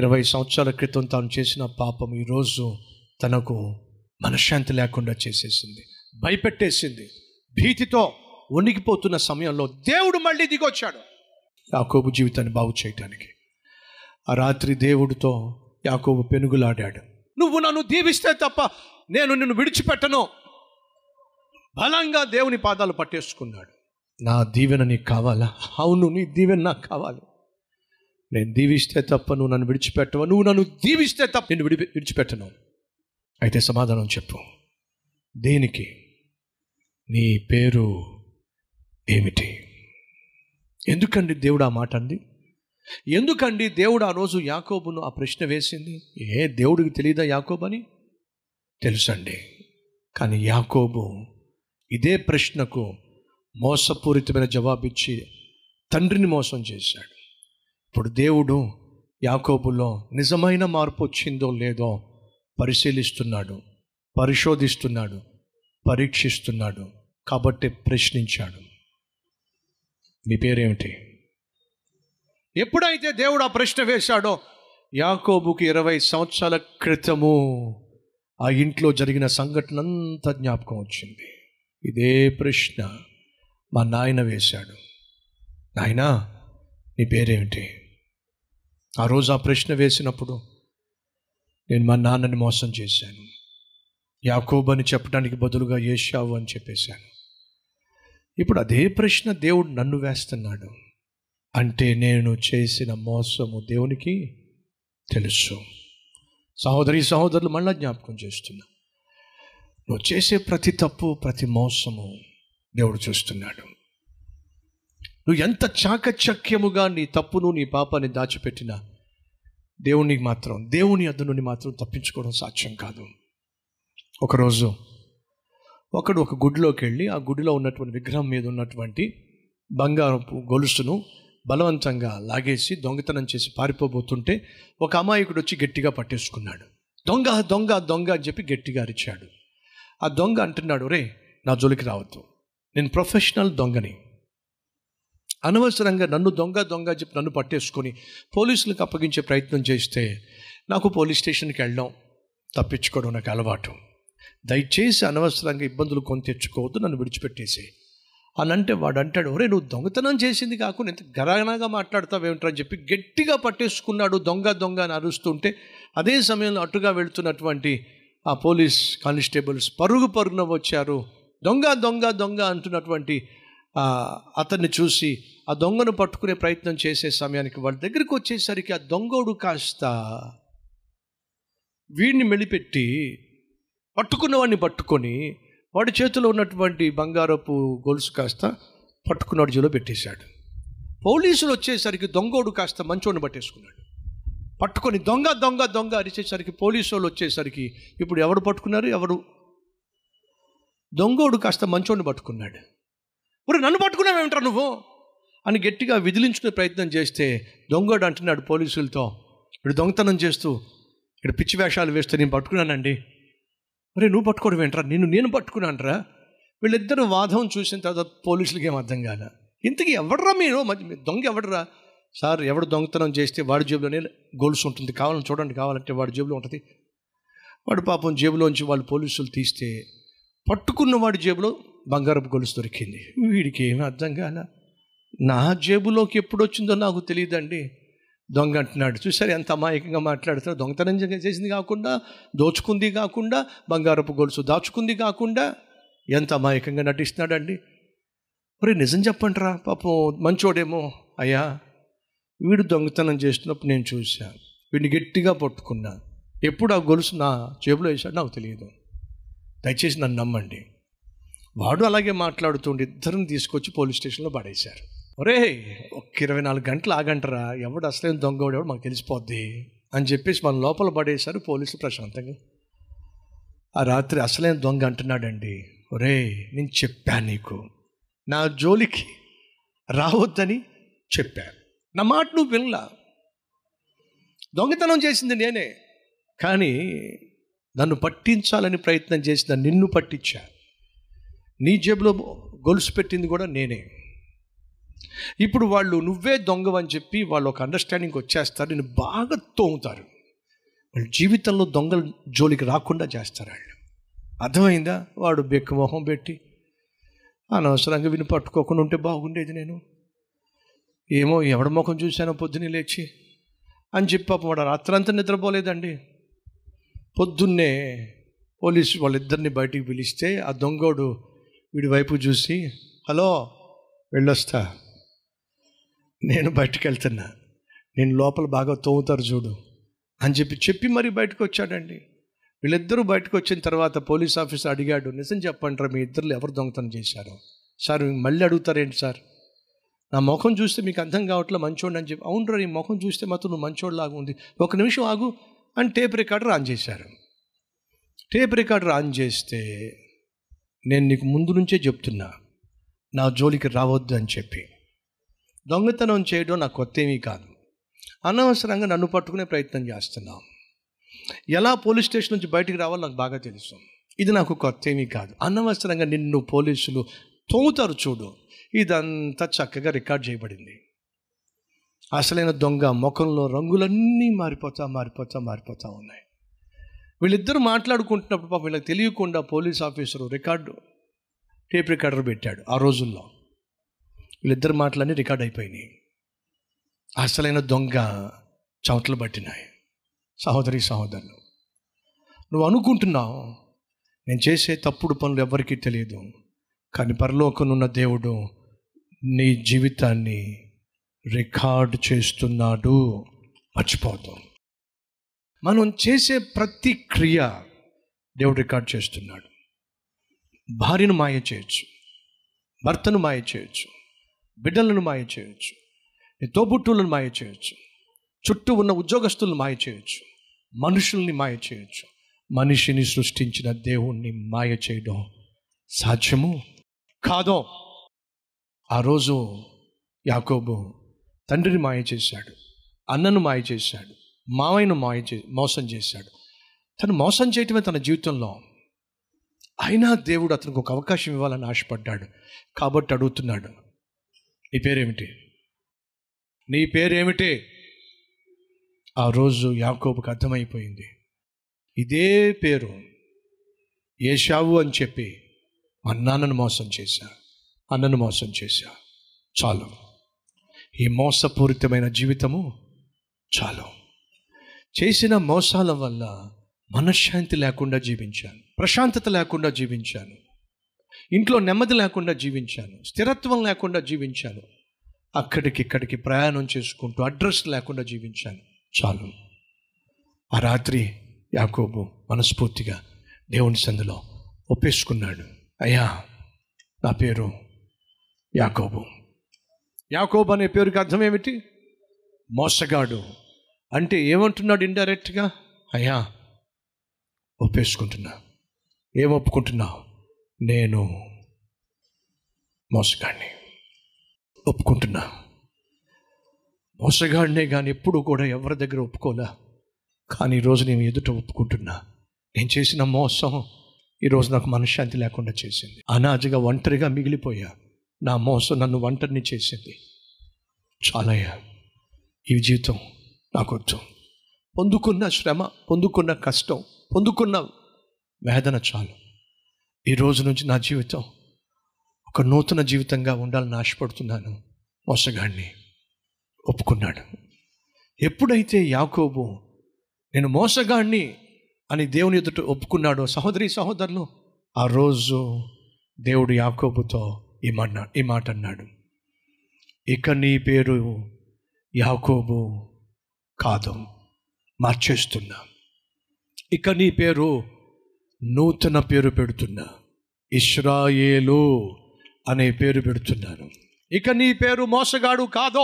ఇరవై సంవత్సరాల క్రితం తాను చేసిన పాపం ఈరోజు తనకు మనశ్శాంతి లేకుండా చేసేసింది భయపెట్టేసింది భీతితో వణికిపోతున్న సమయంలో దేవుడు మళ్ళీ దిగొచ్చాడు యాకోబు జీవితాన్ని బాగు చేయటానికి ఆ రాత్రి దేవుడితో యాకోబు పెనుగులాడాడు నువ్వు నన్ను దీవిస్తే తప్ప నేను నిన్ను విడిచిపెట్టను బలంగా దేవుని పాదాలు పట్టేసుకున్నాడు నా దీవెన నీకు కావాలా అవును నీ దీవెన నాకు కావాలి నేను దీవిస్తే తప్ప నువ్వు నన్ను విడిచిపెట్టవు నువ్వు నన్ను దీవిస్తే తప్ప నేను విడి విడిచిపెట్టను అయితే సమాధానం చెప్పు దేనికి నీ పేరు ఏమిటి ఎందుకండి దేవుడు ఆ మాట అంది ఎందుకండి దేవుడు ఆ రోజు యాకోబును ఆ ప్రశ్న వేసింది ఏ దేవుడికి తెలియదా యాకోబు అని తెలుసండి కానీ యాకోబు ఇదే ప్రశ్నకు మోసపూరితమైన జవాబిచ్చి తండ్రిని మోసం చేశాడు ఇప్పుడు దేవుడు యాకోబులో నిజమైన మార్పు వచ్చిందో లేదో పరిశీలిస్తున్నాడు పరిశోధిస్తున్నాడు పరీక్షిస్తున్నాడు కాబట్టి ప్రశ్నించాడు మీ పేరేమిటి ఎప్పుడైతే దేవుడు ఆ ప్రశ్న వేశాడో యాకోబుకి ఇరవై సంవత్సరాల క్రితము ఆ ఇంట్లో జరిగిన సంఘటన అంతా జ్ఞాపకం వచ్చింది ఇదే ప్రశ్న మా నాయన వేశాడు నాయనా నీ పేరేమిటి ఆ రోజు ఆ ప్రశ్న వేసినప్పుడు నేను మా నాన్నని మోసం చేశాను యాకోబు అని చెప్పడానికి బదులుగా ఏషావు అని చెప్పేశాను ఇప్పుడు అదే ప్రశ్న దేవుడు నన్ను వేస్తున్నాడు అంటే నేను చేసిన మోసము దేవునికి తెలుసు సహోదరి సహోదరులు మళ్ళా జ్ఞాపకం చేస్తున్నా నువ్వు చేసే ప్రతి తప్పు ప్రతి మోసము దేవుడు చూస్తున్నాడు నువ్వు ఎంత చాకచక్యముగా నీ తప్పును నీ పాపాన్ని దాచిపెట్టినా దేవునికి మాత్రం దేవుని అద్దు నుండి మాత్రం తప్పించుకోవడం సాధ్యం కాదు ఒకరోజు ఒకడు ఒక గుడిలోకి వెళ్ళి ఆ గుడిలో ఉన్నటువంటి విగ్రహం మీద ఉన్నటువంటి బంగారపు గొలుసును బలవంతంగా లాగేసి దొంగతనం చేసి పారిపోబోతుంటే ఒక అమాయకుడు వచ్చి గట్టిగా పట్టేసుకున్నాడు దొంగ దొంగ దొంగ అని చెప్పి గట్టిగా అరిచాడు ఆ దొంగ అంటున్నాడు రే నా జోలికి రావద్దు నేను ప్రొఫెషనల్ దొంగని అనవసరంగా నన్ను దొంగ దొంగ అని చెప్పి నన్ను పట్టేసుకొని పోలీసులకు అప్పగించే ప్రయత్నం చేస్తే నాకు పోలీస్ స్టేషన్కి వెళ్ళడం తప్పించుకోవడం నాకు అలవాటు దయచేసి అనవసరంగా ఇబ్బందులు కొని తెచ్చుకోవద్దు నన్ను విడిచిపెట్టేసి అని అంటే వాడు అంటాడు ఒరే నువ్వు దొంగతనం చేసింది కాకుండా ఎంత గరానాగా మాట్లాడతావేమిట్రా అని చెప్పి గట్టిగా పట్టేసుకున్నాడు దొంగ దొంగ అని అరుస్తుంటే అదే సమయంలో అటుగా వెళుతున్నటువంటి ఆ పోలీస్ కానిస్టేబుల్స్ పరుగు పరుగున వచ్చారు దొంగ దొంగ దొంగ అంటున్నటువంటి ఆ అతన్ని చూసి ఆ దొంగను పట్టుకునే ప్రయత్నం చేసే సమయానికి వాళ్ళ దగ్గరికి వచ్చేసరికి ఆ దొంగోడు కాస్త వీడిని మెలిపెట్టి పట్టుకున్నవాడిని పట్టుకొని వాడి చేతిలో ఉన్నటువంటి బంగారపు గొలుసు కాస్త పట్టుకున్నవాడి జోలో పెట్టేశాడు పోలీసులు వచ్చేసరికి దొంగోడు కాస్త మంచోడిని పట్టేసుకున్నాడు పట్టుకొని దొంగ దొంగ దొంగ అరిచేసరికి పోలీసు వాళ్ళు వచ్చేసరికి ఇప్పుడు ఎవడు పట్టుకున్నారు ఎవరు దొంగోడు కాస్త మంచోడిని పట్టుకున్నాడు మరి నన్ను పట్టుకున్నావేమిట్రా నువ్వు అని గట్టిగా విదిలించుకునే ప్రయత్నం చేస్తే దొంగోడు అంటున్నాడు పోలీసులతో ఇప్పుడు దొంగతనం చేస్తూ ఇక్కడ పిచ్చి వేషాలు వేస్తే నేను పట్టుకున్నానండి మరి నువ్వు పట్టుకోవడం ఏంట్రా నిన్ను నేను పట్టుకున్నానరా వీళ్ళిద్దరు వాదం చూసిన తర్వాత పోలీసులకి ఏం అర్థం కాల ఇంతకీ ఎవడరా మీరు మధ్య మీ దొంగ ఎవడరా సార్ ఎవడు దొంగతనం చేస్తే వాడి జేబులోనే గొలుసు ఉంటుంది కావాలని చూడండి కావాలంటే వాడి జేబులో ఉంటుంది వాడు పాపం జేబులోంచి వాళ్ళు పోలీసులు తీస్తే పట్టుకున్న వాడి జేబులో బంగారపు గొలుసు దొరికింది వీడికి ఏమీ అర్థం కాల నా జేబులోకి ఎప్పుడు వచ్చిందో నాకు తెలియదండి దొంగ అంటున్నాడు చూసారు ఎంత అమాయకంగా మాట్లాడుతున్నాడు దొంగతనం చేసింది కాకుండా దోచుకుంది కాకుండా బంగారపు గొలుసు దాచుకుంది కాకుండా ఎంత అమాయకంగా నటిస్తున్నాడండి మరి నిజం చెప్పండిరా పాపం మంచోడేమో అయ్యా వీడు దొంగతనం చేస్తున్నప్పుడు నేను చూసా వీడిని గట్టిగా పట్టుకున్నా ఎప్పుడు ఆ గొలుసు నా జేబులో వేసాడు నాకు తెలియదు దయచేసి నన్ను నమ్మండి వాడు అలాగే మాట్లాడుతుండి ఇద్దరిని తీసుకొచ్చి పోలీస్ స్టేషన్లో పడేశారు ఒరే ఒక ఇరవై నాలుగు గంటలు ఆగంటరా ఎవడు అసలేం దొంగ ఎవడు మాకు తెలిసిపోద్ది అని చెప్పేసి మన లోపల పడేశారు పోలీసులు ప్రశాంతంగా ఆ రాత్రి అసలేం దొంగ అంటున్నాడండి ఒరే నేను చెప్పా నీకు నా జోలికి రావద్దని చెప్పా నా మాట నువ్వు వినలా దొంగతనం చేసింది నేనే కానీ నన్ను పట్టించాలని ప్రయత్నం చేసిన నిన్ను పట్టించా నీ జేబులో గొలుసు పెట్టింది కూడా నేనే ఇప్పుడు వాళ్ళు నువ్వే దొంగవని చెప్పి వాళ్ళు ఒక అండర్స్టాండింగ్ వచ్చేస్తారు నేను బాగా తోముతారు వాళ్ళ జీవితంలో దొంగల జోలికి రాకుండా చేస్తారు వాళ్ళు అర్థమైందా వాడు బెక్కు మొహం పెట్టి అనవసరంగా విని పట్టుకోకుండా ఉంటే బాగుండేది నేను ఏమో ఎవడ ముఖం చూశానో పొద్దున్నే లేచి అని చెప్పి పాపం వాడు రాత్రంతా నిద్రపోలేదండి పొద్దున్నే పోలీసు వాళ్ళిద్దరిని బయటికి పిలిస్తే ఆ దొంగోడు వీడి వైపు చూసి హలో వెళ్ళొస్తా నేను బయటికి వెళ్తున్నా నేను లోపల బాగా తోముతారు చూడు అని చెప్పి చెప్పి మరీ బయటకు వచ్చాడండి వీళ్ళిద్దరూ బయటకు వచ్చిన తర్వాత పోలీస్ ఆఫీసర్ అడిగాడు నిజం చెప్పంటారా మీ ఇద్దరు ఎవరు దొంగతనం చేశారు సార్ మళ్ళీ అడుగుతారేంటి సార్ నా ముఖం చూస్తే మీకు అర్థం కావట్లే మంచోడు అని చెప్పి అవునరా నీ ముఖం చూస్తే మాత్రం నువ్వు మంచోడులాగా ఉంది ఒక నిమిషం ఆగు అని టేప్ రికార్డర్ ఆన్ చేశారు టేప్ రికార్డర్ ఆన్ చేస్తే నేను నీకు ముందు నుంచే చెప్తున్నా నా జోలికి రావద్దు అని చెప్పి దొంగతనం చేయడం నాకు కొత్త ఏమీ కాదు అనవసరంగా నన్ను పట్టుకునే ప్రయత్నం చేస్తున్నాం ఎలా పోలీస్ స్టేషన్ నుంచి బయటికి రావాలో నాకు బాగా తెలుసు ఇది నాకు కొత్త ఏమీ కాదు అనవసరంగా నిన్ను పోలీసులు తోముతారు చూడు ఇదంతా చక్కగా రికార్డ్ చేయబడింది అసలైన దొంగ ముఖంలో రంగులన్నీ మారిపోతా మారిపోతా మారిపోతా ఉన్నాయి వీళ్ళిద్దరూ మాట్లాడుకుంటున్నప్పుడు పాపం వీళ్ళకి తెలియకుండా police officer record tape recorder పెట్టాడు ఆ రోజుల్లో వీళ్ళిద్దరు మాటలన్నీ రికార్డ్ అయిపోయినాయి అసలైన దొంగ చవతలు పట్టినాయి సహోదరి సహోదరులు నువ్వు అనుకుంటున్నావు నేను చేసే తప్పుడు పనులు ఎవరికీ తెలియదు కానీ పరలోకనున్న దేవుడు నీ జీవితాన్ని రికార్డ్ చేస్తున్నాడు మర్చిపోతాం మనం చేసే ప్రతి క్రియ దేవుడు రికార్డ్ చేస్తున్నాడు భార్యను మాయ చేయొచ్చు భర్తను మాయ చేయొచ్చు బిడ్డలను మాయ చేయొచ్చు నీ తోబుట్టులను మాయ చేయొచ్చు చుట్టూ ఉన్న ఉద్యోగస్తులను మాయ చేయొచ్చు మనుషుల్ని మాయ చేయొచ్చు మనిషిని సృష్టించిన దేవుణ్ణి మాయ చేయడం సాధ్యము కాదో ఆ రోజు యాకోబు తండ్రిని మాయ చేశాడు అన్నను మాయ చేశాడు మావయ్యను మాయ చే మోసం చేశాడు తను మోసం చేయటమే తన జీవితంలో అయినా దేవుడు అతనికి ఒక అవకాశం ఇవ్వాలని ఆశపడ్డాడు కాబట్టి అడుగుతున్నాడు నీ పేరేమిటి నీ పేరేమిటి ఆ రోజు యాకోబుకి అర్థమైపోయింది ఇదే పేరు ఏషావు అని చెప్పి మా నాన్నను మోసం చేశా అన్నను మోసం చేశా చాలు ఈ మోసపూరితమైన జీవితము చాలు చేసిన మోసాల వల్ల మనశ్శాంతి లేకుండా జీవించాను ప్రశాంతత లేకుండా జీవించాను ఇంట్లో నెమ్మది లేకుండా జీవించాను స్థిరత్వం లేకుండా జీవించాను అక్కడికి ఇక్కడికి ప్రయాణం చేసుకుంటూ అడ్రస్ లేకుండా జీవించాను చాలు ఆ రాత్రి యాకోబు మనస్ఫూర్తిగా దేవుని సందులో ఒప్పేసుకున్నాడు అయ్యా నా పేరు యాకోబు యాకోబు అనే పేరుకి అర్థం ఏమిటి మోసగాడు అంటే ఏమంటున్నాడు ఇండైరెక్ట్గా అయ్యా ఒప్పేసుకుంటున్నా ఏం ఒప్పుకుంటున్నావు నేను మోసగాడిని ఒప్పుకుంటున్నా మోసగాడినే కానీ ఎప్పుడు కూడా ఎవరి దగ్గర ఒప్పుకోలే కానీ ఈరోజు నేను ఎదుట ఒప్పుకుంటున్నా నేను చేసిన మోసం ఈరోజు నాకు మనశ్శాంతి లేకుండా చేసింది అనాజగా ఒంటరిగా మిగిలిపోయా నా మోసం నన్ను ఒంటరిని చేసింది చాలయ్యా ఈ జీవితం నాకొద్దు పొందుకున్న శ్రమ పొందుకున్న కష్టం పొందుకున్న వేదన చాలు ఈ రోజు నుంచి నా జీవితం ఒక నూతన జీవితంగా ఉండాలని ఆశపడుతున్నాను మోసగాడిని ఒప్పుకున్నాడు ఎప్పుడైతే యాకోబు నేను మోసగాడిని అని దేవుని ఎదుట ఒప్పుకున్నాడో సహోదరి సహోదరులు ఆ రోజు దేవుడు యాకోబుతో ఈ మాట ఈ మాట అన్నాడు ఇక నీ పేరు యాకోబు కాదు మార్చేస్తున్నా ఇక నీ పేరు నూతన పేరు పెడుతున్నా ఇస్రాయేలు అనే పేరు పెడుతున్నాను ఇక నీ పేరు మోసగాడు కాదో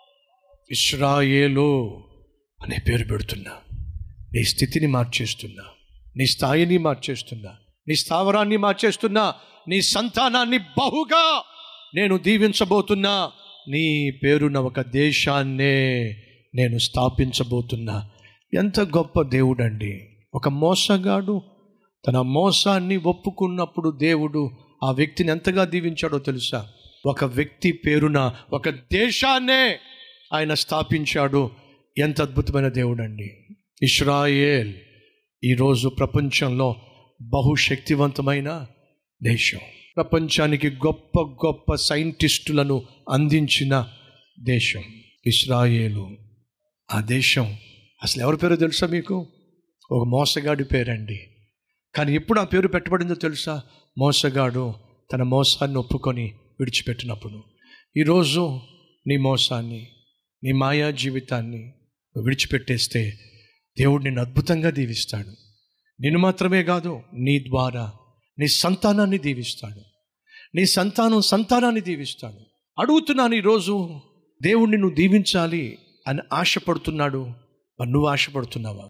ఇస్రాయేలు అనే పేరు పెడుతున్నా నీ స్థితిని మార్చేస్తున్నా నీ స్థాయిని మార్చేస్తున్నా నీ స్థావరాన్ని మార్చేస్తున్నా నీ సంతానాన్ని బహుగా నేను దీవించబోతున్నా నీ పేరున ఒక దేశాన్నే నేను స్థాపించబోతున్నా ఎంత గొప్ప దేవుడండి ఒక మోసగాడు తన మోసాన్ని ఒప్పుకున్నప్పుడు దేవుడు ఆ వ్యక్తిని ఎంతగా దీవించాడో తెలుసా ఒక వ్యక్తి పేరున ఒక దేశాన్నే ఆయన స్థాపించాడు ఎంత అద్భుతమైన దేవుడు అండి ఇస్రాయేల్ ఈరోజు ప్రపంచంలో బహుశక్తివంతమైన దేశం ప్రపంచానికి గొప్ప గొప్ప సైంటిస్టులను అందించిన దేశం ఇస్రాయేలు ఆ దేశం అసలు ఎవరి పేరో తెలుసా మీకు ఒక మోసగాడి పేరండి కానీ ఎప్పుడు ఆ పేరు పెట్టబడిందో తెలుసా మోసగాడు తన మోసాన్ని ఒప్పుకొని విడిచిపెట్టినప్పుడు ఈరోజు నీ మోసాన్ని నీ మాయా జీవితాన్ని నువ్వు విడిచిపెట్టేస్తే దేవుడు నిన్ను అద్భుతంగా దీవిస్తాడు నిన్ను మాత్రమే కాదు నీ ద్వారా నీ సంతానాన్ని దీవిస్తాడు నీ సంతానం సంతానాన్ని దీవిస్తాడు అడుగుతున్నాను ఈరోజు దేవుణ్ణి నువ్వు దీవించాలి అని ఆశపడుతున్నాడు మరి నువ్వు ఆశపడుతున్నావా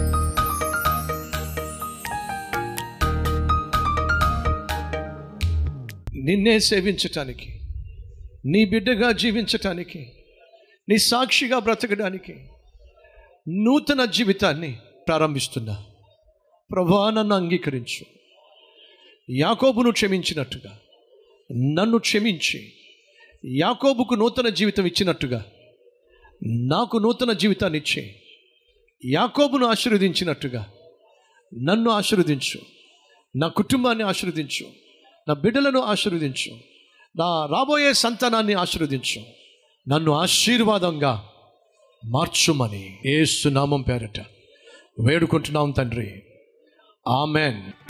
నిన్నే సేవించటానికి నీ బిడ్డగా జీవించటానికి నీ సాక్షిగా బ్రతకడానికి నూతన జీవితాన్ని ప్రారంభిస్తున్నా ప్రభా నన్ను అంగీకరించు యాకోబును క్షమించినట్టుగా నన్ను క్షమించి యాకోబుకు నూతన జీవితం ఇచ్చినట్టుగా నాకు నూతన జీవితాన్ని ఇచ్చి యాకోబును ఆశీర్వదించినట్టుగా నన్ను ఆశీర్వదించు నా కుటుంబాన్ని ఆశీర్వదించు నా బిడ్డలను ఆశీర్వదించు నా రాబోయే సంతానాన్ని ఆశీర్వదించు నన్ను ఆశీర్వాదంగా మార్చుమని ఏసు నామం పేరట వేడుకుంటున్నాం తండ్రి ఆమెన్